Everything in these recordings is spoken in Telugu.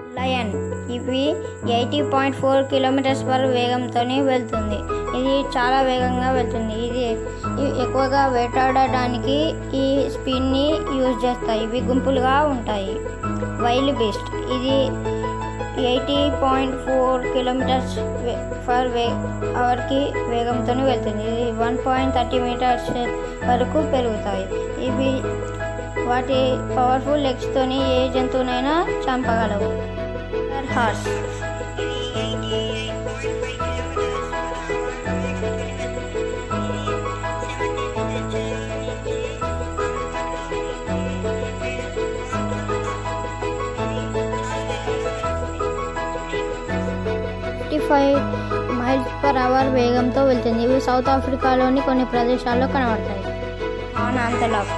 లయన్ ఇవి eighty point four kilometres per వేగంతో వెళ్తుంది ఇది చాలా వేగంగా వెళ్తుంది ఇది ఇవి ఎక్కువగా వేటాడడానికి ఈ స్పీడ్ని యూజ్ చేస్తాయి ఇవి గుంపులుగా ఉంటాయి వైల్డ్ బీస్ట్ ఇది eighty point four kilometres per way అవర్కి వేగంతో వెళ్తుంది ఇది వన్ పాయింట్ థర్టీ మీటర్స్ వరకు పెరుగుతాయి ఇవి వాటి పవర్ఫుల్ లెగ్స్తోని ఏ జంతువునైనా చంపగలవు horse fifty five miles per hour వేగంతో వెళ్తుంది ఇవి సౌత్ ఆఫ్రికాలోని కొన్ని ప్రదేశాల్లో కనబడతాయి an antelope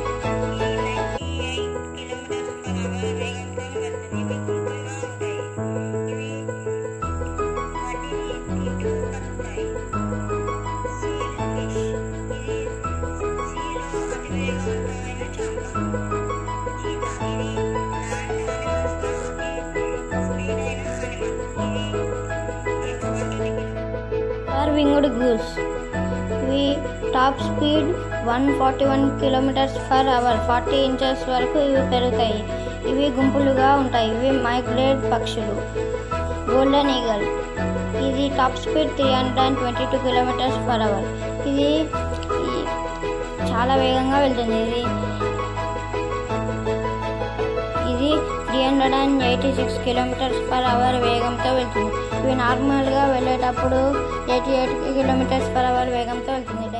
or winged goose ఇవి top speed one forty one kilometres per hour forty inches వరకు ఇవి పెరుగుతాయి ఇవి గుంపులుగా ఉంటాయి ఇవి మైగ్రేట్ పక్షులు గోల్డెన్ ఈగల్ ఇది top speed three hundred and twenty two kilometres per hour ఇది ఈ- చాలా వేగంగా వెళ్తుంది ఇది ఇది three hundred and eighty six kilometres per hour వేగంతో వెళ్తుంది ఇవి నార్మల్గా వెళ్ళేటప్పుడు eighty eight kilometres per hour వేగంతో వెళ్తుంది